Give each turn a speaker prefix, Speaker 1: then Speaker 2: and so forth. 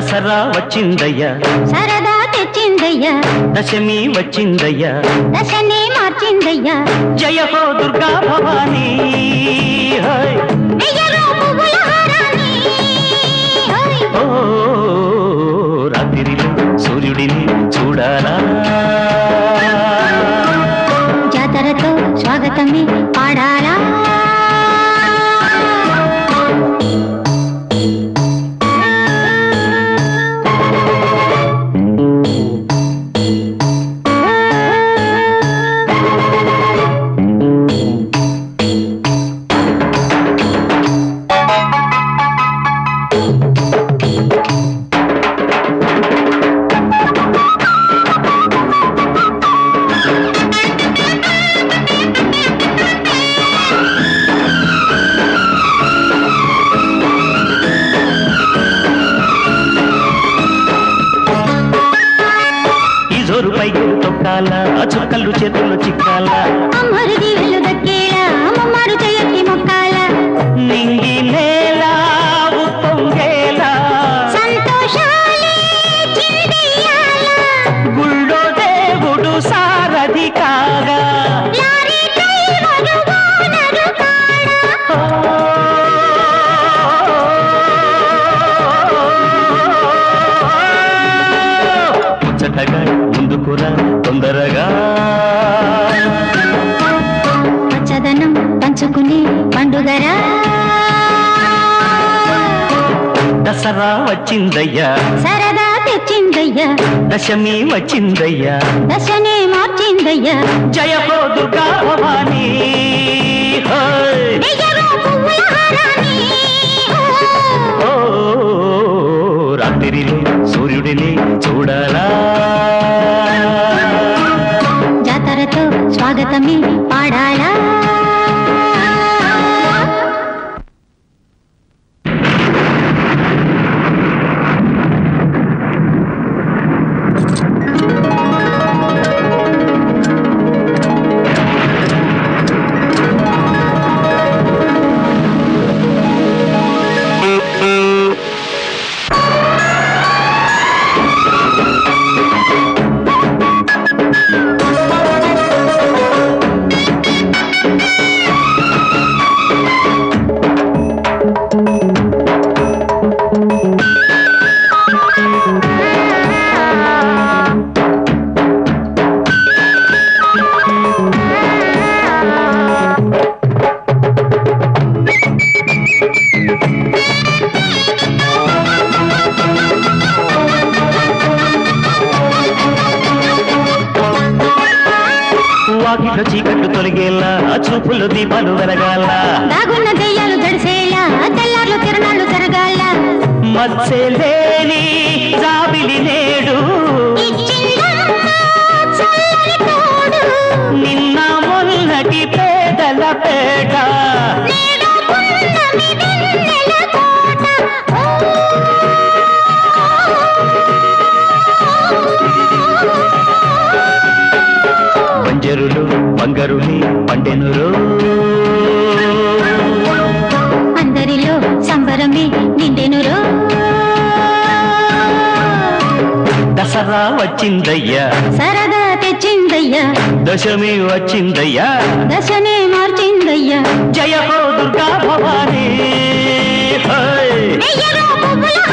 Speaker 1: దసరా వచ్చిందయ్యా
Speaker 2: సరదా తెచ్చిందయ్యా
Speaker 1: దశమి వచ్చిందయ్యా
Speaker 2: దశనే మార్చిందయ్యా
Speaker 1: జయ హో దుర్గా భవానీ హై.
Speaker 2: వెయ్యలో పువ్వుల హారాన్ని హోయ్.
Speaker 1: ఓ రాత్రిలో సూర్యుడిని చూడాలా
Speaker 2: జాతరతో స్వాగతమే పాడాలా
Speaker 1: ఈ జోరు పైకి తొక్కాల ఆ చుక్కలు చేతుల్లో చిక్కాల
Speaker 2: అమ్మరుది వెళ్ళు దక్కేలా అమ్మమ్మారు చేయట్టి మొక్కాల
Speaker 1: నింగి నేల ఉప్పొంగేలా
Speaker 2: సంతోషాలే చిందెయ్యాల
Speaker 1: గుళ్ళో దేవుడు సారథి కాగా
Speaker 2: లారీ డ్రైవరు ఓనరు కాడా
Speaker 1: ముచ్చటగా ముందుకురా తొందరగా
Speaker 2: పచ్చదనం పంచుకునే పండుగరా
Speaker 1: దసరా వచ్చిందయ్యా
Speaker 2: సరదా తెచ్చిందయ్యా
Speaker 1: దశమి వచ్చిందయ్యా
Speaker 2: దశనే మార్చిందయ్యా
Speaker 1: జయ హో దుర్గా భవానీ హై.
Speaker 2: వెయ్యలో పువ్వుల హారాన్ని
Speaker 1: ఓ రాత్రిలో సూర్యుడిని చూడాలా
Speaker 2: జాతరతో స్వాగతమే పాడాలా
Speaker 1: వాకిట్లో చీకట్లు తొలగేలా ఆ చూపుల్లో దీపాలు వెలగాల
Speaker 2: దాగున్న దెయ్యాలు జడిసేలా తెల్లార్లు తిరణాలు జరగాల
Speaker 1: మత్స్యలేని జాబిలి నేడు
Speaker 2: ఇచ్చిందమ్మ చల్లని తోడు
Speaker 1: నిన్న మొన్నటి పేదల పేట
Speaker 2: నేడు పున్నమి వెన్నెల కోట
Speaker 1: బంజరులు బంగరులి పండెనురు
Speaker 2: అందరిలో సంబరమే నిండెనురో
Speaker 1: దసరా వచ్చిందయ్యా
Speaker 2: సరదా తెచ్చిందయ్యా
Speaker 1: దశమి వచ్చిందయ్యా
Speaker 2: దశనే మార్చిందయ్యా
Speaker 1: జయ హో దుర్గా భవానీ హై.
Speaker 2: వెయ్యలో పువ్వుల